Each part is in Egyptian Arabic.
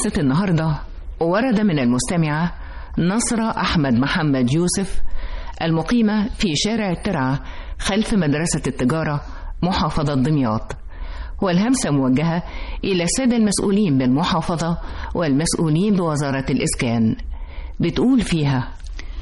همسة النهاردة ورد من المستمعة نصرة أحمد محمد يوسف المقيمة في شارع الترعة خلف مدرسة التجارة محافظة دمياط والهمسة موجهة إلى السادة المسؤولين بالمحافظة والمسؤولين بوزارة الإسكان بتقول فيها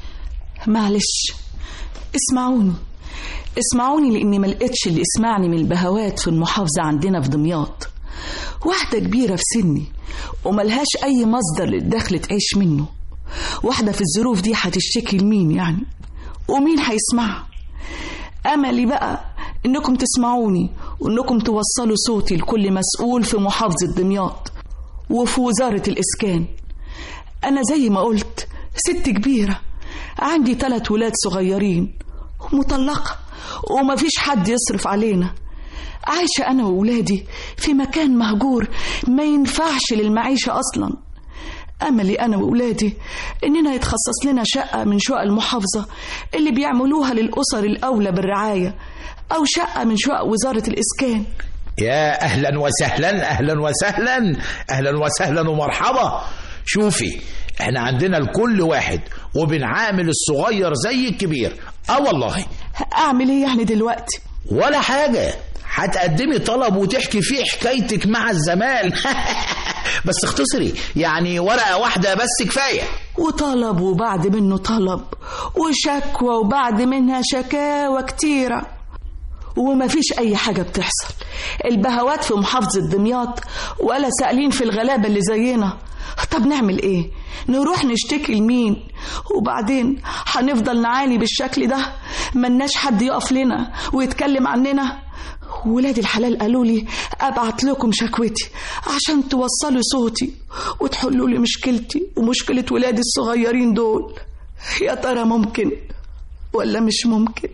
معلش اسمعوني اسمعوني لاني ما لقيتش اللي يسمعني من البهوات في المحافظه عندنا في دمياط واحده كبيره في سني وملهاش اي مصدر للدخل تعيش منه واحده في الظروف دي هتشتكي لمين يعني ومين هيسمعها املي بقى انكم تسمعوني وانكم توصلوا صوتي لكل مسؤول في محافظه دمياط وفي وزاره الاسكان انا زي ما قلت ست كبيره عندي ثلاث ولاد صغيرين ومطلقة ومفيش حد يصرف علينا عايشة أنا وولادي في مكان مهجور ما ينفعش للمعيشة أصلا أملي أنا وولادي إننا يتخصص لنا شقة من شقق المحافظة اللي بيعملوها للأسر الأولى بالرعاية أو شقة من شقق وزارة الإسكان يا اهلا وسهلا اهلا وسهلا اهلا وسهلا ومرحبا شوفي احنا عندنا لكل واحد وبنعامل الصغير زي الكبير اه والله أعمل إيه يعني دلوقتي ولا حاجة هتقدمي طلب وتحكي فيه حكايتك مع الزمان بس اختصري يعني ورقة واحدة بس كفاية وطلب وبعد منه طلب وشكوى وبعد منها شكاوى كتيرة ومفيش أي حاجة بتحصل البهوات في محافظة دمياط ولا سائلين في الغلابة اللي زينا طب نعمل ايه نروح نشتكي لمين وبعدين هنفضل نعاني بالشكل ده ملناش حد يقف لنا ويتكلم عننا ولاد الحلال قالوا لي ابعت لكم شكوتي عشان توصلوا صوتي وتحلوا لي مشكلتي ومشكلة ولادي الصغيرين دول يا ترى ممكن ولا مش ممكن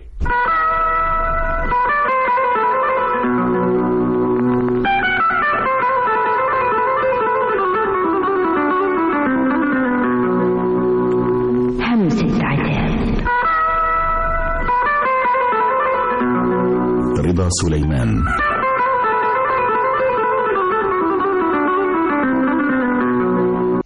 همسة عتاب رضا سليمان